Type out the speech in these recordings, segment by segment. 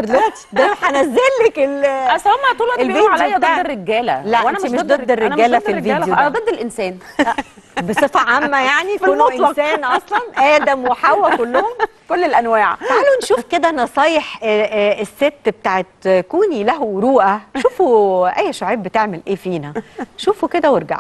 دلوقتي ده أنا هنزل لك ال اصل هم طول الوقت بيقولوا الفيديو عليا بتاع- ضد الرجاله لا، وانا أنت مش ضد الرج- أنا الرجالة ضد في الرجالة، الفيديو ده. انا ضد الانسان بصفه عامه يعني في كونه المطلق. انسان اصلا ادم وحواء كلهم كل الانواع تعالوا نشوف كده نصايح آه، آه، الست بتاعت كوني له روقه شوفوا اي شعيب بتعمل ايه فينا شوفوا كده وارجعوا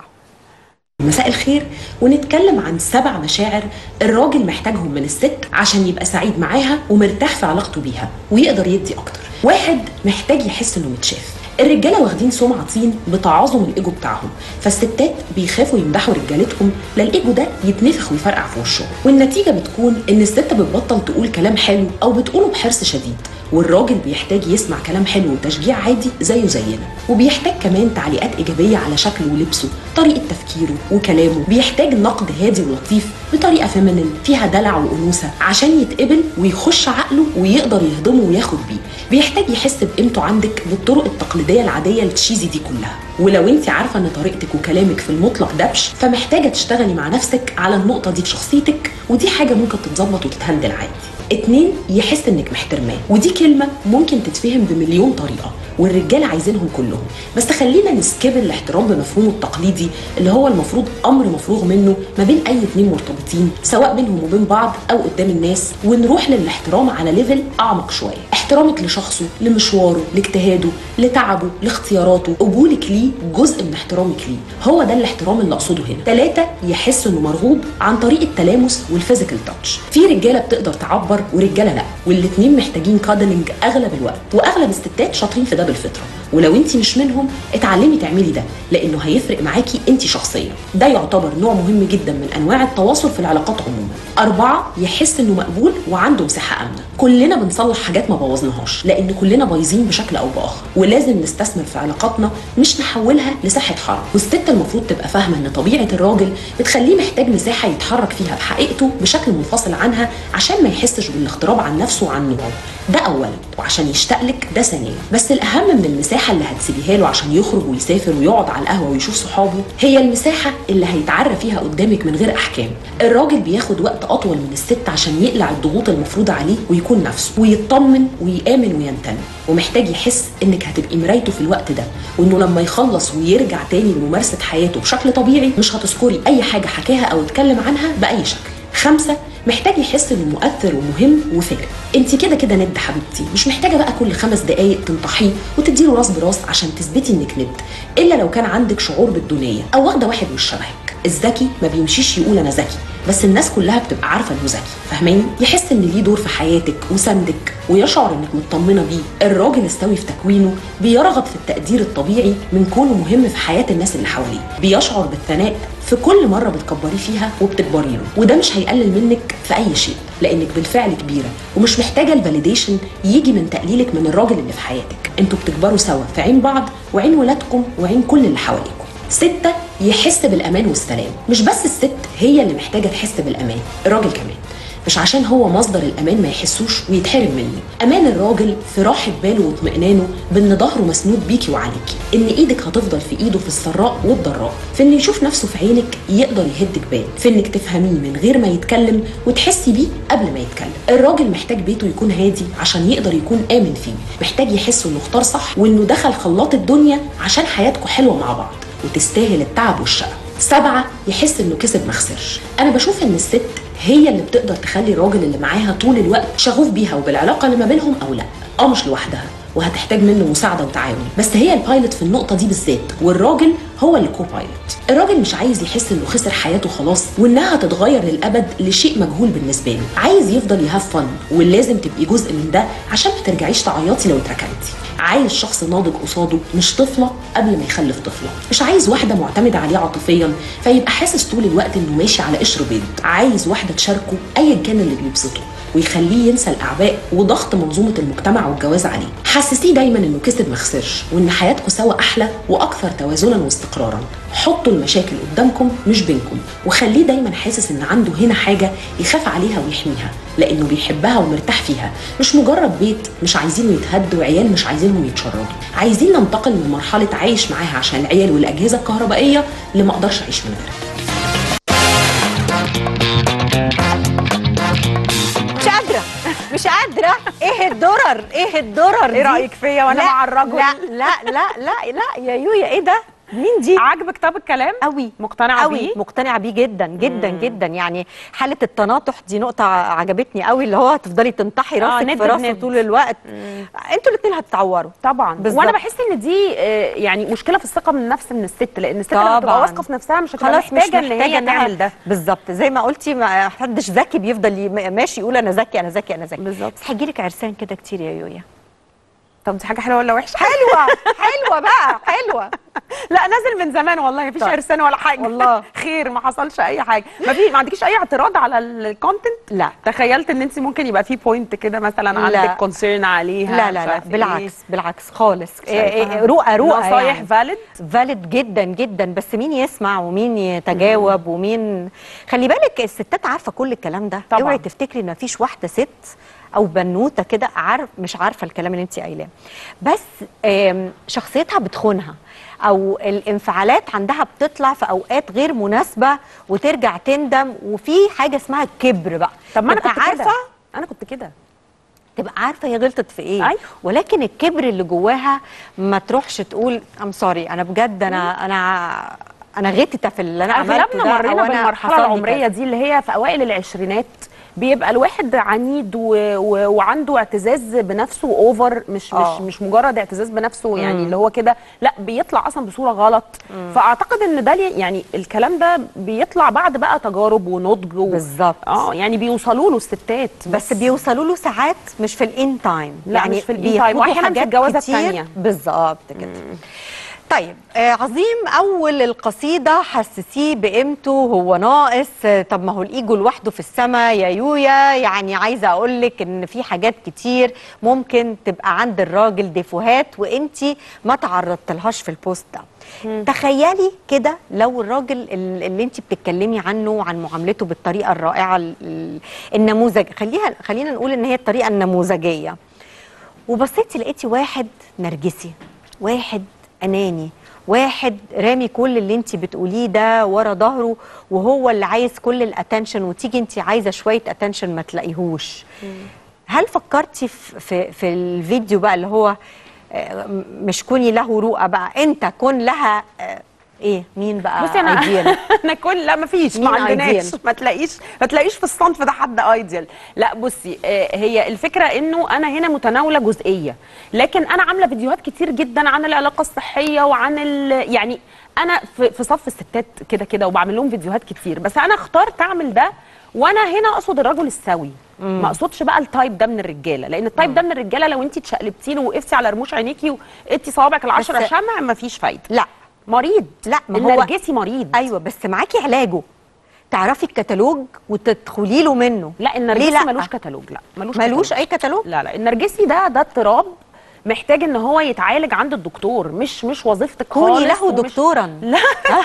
مساء الخير ونتكلم عن سبع مشاعر الراجل محتاجهم من الست عشان يبقى سعيد معاها ومرتاح في علاقته بيها ويقدر يدي اكتر واحد محتاج يحس انه متشاف الرجاله واخدين سمعه طين بتعاظم الايجو بتاعهم فالستات بيخافوا يمدحوا رجالتهم لا الايجو ده يتنفخ ويفرقع في وشهم والنتيجه بتكون ان الست بتبطل تقول كلام حلو او بتقوله بحرص شديد والراجل بيحتاج يسمع كلام حلو وتشجيع عادي زيه زينا وبيحتاج كمان تعليقات ايجابيه على شكله ولبسه طريقه تفكيره وكلامه بيحتاج نقد هادي ولطيف بطريقه فيمينين فيها دلع وانوثه عشان يتقبل ويخش عقله ويقدر يهضمه وياخد بيه بيحتاج يحس بقيمته عندك بالطرق التقليديه العاديه التشيزي دي كلها ولو انت عارفه ان طريقتك وكلامك في المطلق دبش فمحتاجه تشتغلي مع نفسك على النقطه دي في شخصيتك ودي حاجه ممكن تتظبط وتتهندل عادي اتنين يحس انك محترماه ودي كلمه ممكن تتفهم بمليون طريقه والرجاله عايزينهم كلهم بس خلينا نسكيب الاحترام بمفهومه التقليدي اللي هو المفروض امر مفروغ منه ما بين اي اتنين مرتبطين سواء بينهم وبين بعض او قدام الناس ونروح للاحترام على ليفل اعمق شويه احترامك لشخصه لمشواره لاجتهاده لتعبه لاختياراته قبولك ليه جزء من احترامك ليه هو ده الاحترام اللي اقصده هنا ثلاثة يحس انه مرغوب عن طريق التلامس والفيزيكال تاتش في رجاله بتقدر تعبر ورجاله لا والاتنين محتاجين كادلنج اغلب الوقت واغلب الستات شاطرين في ده بالفطره ولو انت مش منهم اتعلمي تعملي ده لانه هيفرق معاكي انت شخصيا ده يعتبر نوع مهم جدا من انواع التواصل في العلاقات عموما أربعة يحس انه مقبول وعنده مساحه امنه كلنا بنصلح حاجات ما بوظناهاش لان كلنا بايظين بشكل او باخر ولازم نستثمر في علاقاتنا مش نحولها لساحه حرب والست المفروض تبقى فاهمه ان طبيعه الراجل بتخليه محتاج مساحه يتحرك فيها بحقيقته بشكل منفصل عنها عشان ما يحسش بالاغتراب عن نفسه وعن نوعه ده اولا وعشان يشتاق لك ده ثانيا بس الاهم من المساحه اللي هتسيبيها له عشان يخرج ويسافر ويقعد على القهوه ويشوف صحابه هي المساحه اللي هيتعرى فيها قدامك من غير احكام الراجل بياخد وقت اطول من الست عشان يقلع الضغوط المفروضه عليه ويكون نفسه ويطمن ويامن وينتمي ومحتاج يحس انك هتبقي مرايته في الوقت ده وانه لما يخلص ويرجع تاني لممارسه حياته بشكل طبيعي مش هتذكري اي حاجه حكاها او اتكلم عنها باي شكل خمسة محتاج يحس انه مؤثر ومهم وفارق انت كده كده ند حبيبتي مش محتاجه بقى كل خمس دقايق تنطحيه وتديله راس براس عشان تثبتي انك ند الا لو كان عندك شعور بالدونيه او واخده واحد مش شبهك الذكي ما بيمشيش يقول انا ذكي بس الناس كلها بتبقى عارفه انه ذكي فاهماني يحس ان ليه دور في حياتك وسندك ويشعر انك مطمنه بيه الراجل السوي في تكوينه بيرغب في التقدير الطبيعي من كونه مهم في حياه الناس اللي حواليه بيشعر بالثناء في كل مره بتكبريه فيها وبتكبري له وده مش هيقلل منك في اي شيء لانك بالفعل كبيره ومش محتاجه الفاليديشن يجي من تقليلك من الراجل اللي في حياتك انتوا بتكبروا سوا في عين بعض وعين ولادكم وعين كل اللي حواليكم ستة يحس بالأمان والسلام مش بس الست هي اللي محتاجة تحس بالأمان الراجل كمان مش عشان هو مصدر الأمان ما يحسوش ويتحرم منه أمان الراجل في راحة باله واطمئنانه بأن ظهره مسنود بيكي وعليكي إن إيدك هتفضل في إيده في السراء والضراء في إنه يشوف نفسه في عينك يقدر يهدك بال في إنك تفهميه من غير ما يتكلم وتحسي بيه قبل ما يتكلم الراجل محتاج بيته يكون هادي عشان يقدر يكون آمن فيه محتاج يحس إنه اختار صح وإنه دخل خلاط الدنيا عشان حياتكم حلوة مع بعض وتستاهل التعب والشقة سبعة يحس انه كسب ما خسرش انا بشوف ان الست هي اللي بتقدر تخلي الراجل اللي معاها طول الوقت شغوف بيها وبالعلاقة اللي ما بينهم او لا اه مش لوحدها وهتحتاج منه مساعدة وتعاون بس هي البايلوت في النقطة دي بالذات والراجل هو الكو بايلوت الراجل مش عايز يحس انه خسر حياته خلاص وانها تتغير للابد لشيء مجهول بالنسبة له عايز يفضل يهاف فن ولازم تبقي جزء من ده عشان ما ترجعيش تعيطي لو اتركنتي عايز شخص ناضج قصاده مش طفله قبل ما يخلف طفله مش عايز واحده معتمده عليه عاطفيا فيبقى حاسس طول الوقت انه ماشي على قشر بيض عايز واحده تشاركه ايا كان اللي بيبسطه ويخليه ينسى الاعباء وضغط منظومه المجتمع والجواز عليه حسسيه دايما انه كسب ما خسرش وان حياتكم سوا احلى واكثر توازنا واستقرارا حطوا المشاكل قدامكم مش بينكم وخليه دايما حاسس ان عنده هنا حاجه يخاف عليها ويحميها لانه بيحبها ومرتاح فيها مش مجرد بيت مش عايزينه يتهد وعيال مش عايزينهم يتشردوا عايزين ننتقل من مرحله عايش معاها عشان العيال والاجهزه الكهربائيه لما اقدرش اعيش من غيرها مش قادره مش مش قادره ايه الدرر ايه الدرر ايه دي؟ رأيك فيا وأنا لا، مع الرجل؟ لا لا لا لا لا يا يويا ايه ده مين دي عاجبك طب الكلام قوي مقتنعه قوي بيه مقتنعه بيه جدا جدا جدا يعني حاله التناطح دي نقطه عجبتني قوي اللي هو هتفضلي تنطحي آه، راسك ند في راسه بند. طول الوقت انتوا الاثنين هتتعوروا طبعا بالظبط. وانا بحس ان دي آه، يعني مشكله في الثقه من النفس من الست لان الست لما تبقى طبعاً. واثقه في نفسها مش هتبقى خلاص مش محتاجه ان هي إنها- تعمل ده بالظبط زي ما قلتي ما حدش ذكي بيفضل ي- ماشي يقول انا ذكي انا ذكي انا ذكي بالظبط. بس هيجيلك عرسان كده كتير يا يويا طب دي حاجه حلوه ولا وحشه حلوه حلوه بقى حلوه لا نازل من زمان والله مفيش طيب. عرسان ولا حاجه والله. خير ما حصلش اي حاجه ما في ما عندكيش اي اعتراض على الكونتنت لا تخيلت ان انت ممكن يبقى في بوينت كده مثلا لا. عندك كونسيرن عليها لا مش لا لا عارف إيه. بالعكس بالعكس خالص شايفة؟ إيه إيه رؤى رؤى نصايح يعني. فاليد فالid جدا جدا بس مين يسمع ومين يتجاوب ومين خلي بالك الستات عارفه كل الكلام ده طبعاً. اوعي تفتكري ان مفيش واحده ست او بنوته كده عارف مش عارفه الكلام اللي انت قايلاه بس آم، شخصيتها بتخونها او الانفعالات عندها بتطلع في اوقات غير مناسبه وترجع تندم وفي حاجه اسمها الكبر بقى طب ما انا تبقى كنت كده عارفه انا كنت كده تبقى عارفه هي غلطت في ايه أيوة. ولكن الكبر اللي جواها ما تروحش تقول ام سوري انا بجد انا انا انا غتت في اللي انا عملته اغلبنا ده مرينا أو أنا بالمرحله حصل لي العمريه كذا. دي اللي هي في اوائل العشرينات بيبقى الواحد عنيد و... و... وعنده اعتزاز بنفسه اوفر مش آه. مش مش مجرد اعتزاز بنفسه يعني مم. اللي هو كده لا بيطلع اصلا بصوره غلط فاعتقد ان ده لي- يعني الكلام ده بيطلع بعد بقى تجارب ونضج و... بالظبط. اه يعني بيوصلوا له الستات بس بيوصلوا له ساعات مش في الان تايم لا، يعني مش في الin time، بياخدوا وأحياناً في حاجات الجوازة كتير. التانية. بالظبط كده طيب آه عظيم اول القصيده حسسيه بقيمته هو ناقص آه طب ما هو الايجو لوحده في السماء يا يويا يعني عايزه اقول لك ان في حاجات كتير ممكن تبقى عند الراجل ديفوهات وانتي ما تعرضتلهاش في البوست ده تخيلي كده لو الراجل ال- اللي انت بتتكلمي عنه عن معاملته بالطريقه الرائعه ال- ال- النموذج خليها خلينا نقول ان هي الطريقه النموذجيه وبصيتي لقيتي واحد نرجسي واحد اناني واحد رامي كل اللي انت بتقوليه ده ورا ظهره وهو اللي عايز كل الاتنشن وتيجي انت عايزه شويه اتنشن ما تلاقيهوش هل فكرتي في, في, في الفيديو بقى اللي هو آه، م- مش كوني له رؤى بقى انت كن لها آه، ايه مين بقى بصي انا ideal؟ انا كل لا ما فيش ما مين عندناش ideal؟ ما تلاقيش ما تلاقيش في الصنف ده حد ايديال لا بصي آه، هي الفكره انه انا هنا متناوله جزئيه لكن انا عامله فيديوهات كتير جدا عن العلاقه الصحيه وعن ال يعني انا في في صف الستات كده كده وبعمل لهم فيديوهات كتير بس انا اخترت اعمل ده وانا هنا اقصد الرجل السوي ما اقصدش بقى التايب ده من الرجاله لان التايب ده من الرجاله لو انت اتشقلبتي له وقفتي على رموش عينيكي وقدتي صوابعك العشره بس- شمع مفيش فايده لا مريض لا ما هو النرجسي مريض ايوه بس معاكي علاجه تعرفي الكتالوج وتدخلي له منه لا ليه النرجسي لا؟ ملوش كتالوج لا ملوش ملوش كتالوج. اي كتالوج لا لا النرجسي ده ده اضطراب محتاج ان هو يتعالج عند الدكتور مش مش وظيفتك كوني خالص له ومش- دكتورا لا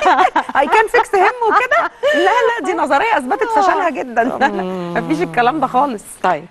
اي كان فيكس هيم وكده لا لا دي نظريه اثبتت فشلها جدا لا لا مفيش الكلام ده خالص طيب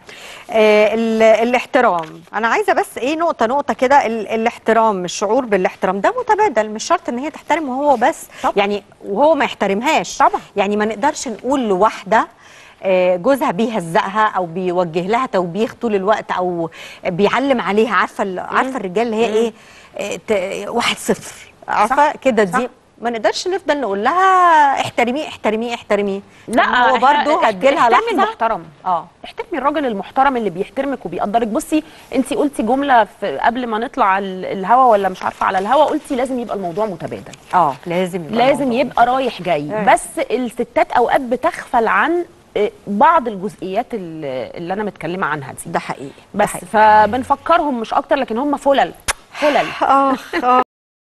آه ال- الاحترام انا عايزه بس ايه نقطه نقطه كده ال- الاحترام الشعور بالاحترام ده متبادل مش شرط ان هي تحترمه هو بس طبعا. يعني وهو ما يحترمهاش طبعا. يعني ما نقدرش نقول لواحده آه، جوزها بيهزقها او بيوجه لها توبيخ طول الوقت او بيعلم عليها عارفه ال- عارفه الرجال اللي هي ايه آه، ت- واحد صفر عارفه كده صح. دي ما نقدرش نفضل نقول لها احترميه احترميه احترميه لا طب هو إحنا- برضه هتجيلها احترمي لحظه المحترم اه احترمي الراجل المحترم اللي بيحترمك وبيقدرك بصي انت قلتي جمله في قبل ما نطلع ال- الهوا ولا مش عارفه على الهوا قلتي لازم يبقى الموضوع متبادل اه لازم يبقى لازم الموضوع. يبقى رايح جاي أيوة. بس الستات اوقات بتغفل عن آه، بعض الجزئيات اللي اللي انا متكلمه عنها دي ده حقيقي ده بس حقيقي. فبنفكرهم مش اكتر لكن هم فلل فلل اه اه